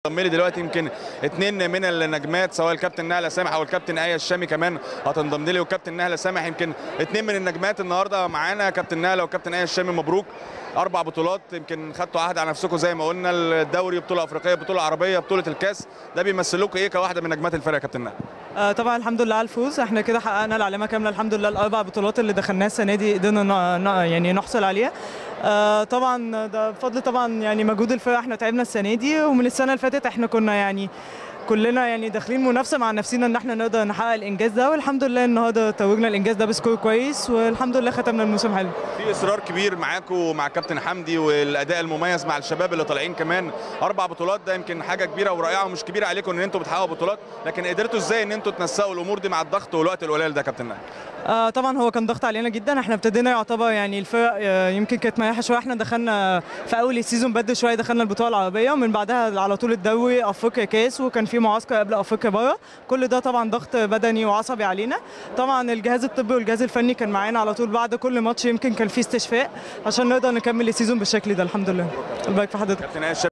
انضم لي دلوقتي يمكن اثنين من النجمات سواء الكابتن نهله سامح او الكابتن ايه الشامي كمان هتنضم لي والكابتن نهله سامح يمكن اثنين من النجمات النهارده معانا كابتن نهله والكابتن ايه الشامي مبروك اربع بطولات يمكن خدتوا عهد على نفسكم زي ما قلنا الدوري بطوله افريقيه بطوله عربيه بطوله الكاس ده بيمثل لكم ايه كواحده من نجمات الفرقه يا كابتن نهله آه طبعا الحمد لله على الفوز احنا كده حققنا العلامه كامله الحمد لله الاربع بطولات اللي دخلناها السنه دي قدرنا ن- ن- يعني نحصل عليها آه طبعا ده بفضل طبعا يعني مجهود الفرقه احنا تعبنا السنه دي ومن السنه اللي فاتت احنا كنا يعني كلنا يعني داخلين منافسه مع نفسنا ان احنا نقدر نحقق الانجاز ده والحمد لله النهارده توجنا الانجاز ده بسكور كويس والحمد لله ختمنا الموسم حلو في اصرار كبير معاكم ومع كابتن حمدي والاداء المميز مع الشباب اللي طالعين كمان اربع بطولات ده يمكن حاجه كبيره ورائعه ومش كبيره عليكم ان انتوا بتحققوا بطولات لكن قدرتوا ازاي ان انتوا تنسقوا الامور دي مع الضغط والوقت القليل ده يا كابتن نهله آه طبعا هو كان ضغط علينا جدا احنا ابتدينا يعتبر يعني الفرق آه يمكن كانت مريحه شويه احنا دخلنا في اول السيزون بدري شويه دخلنا البطوله العربيه ومن بعدها على طول الدوري افريقيا كاس وكان في معسكر قبل افريقيا بره كل ده طبعا ضغط بدني وعصبي علينا طبعا الجهاز الطبي والجهاز الفني كان معانا على طول بعد كل ماتش يمكن كان في استشفاء عشان نقدر نكمل السيزون بالشكل ده الحمد لله الله يبارك في حضرتك كابتن ايه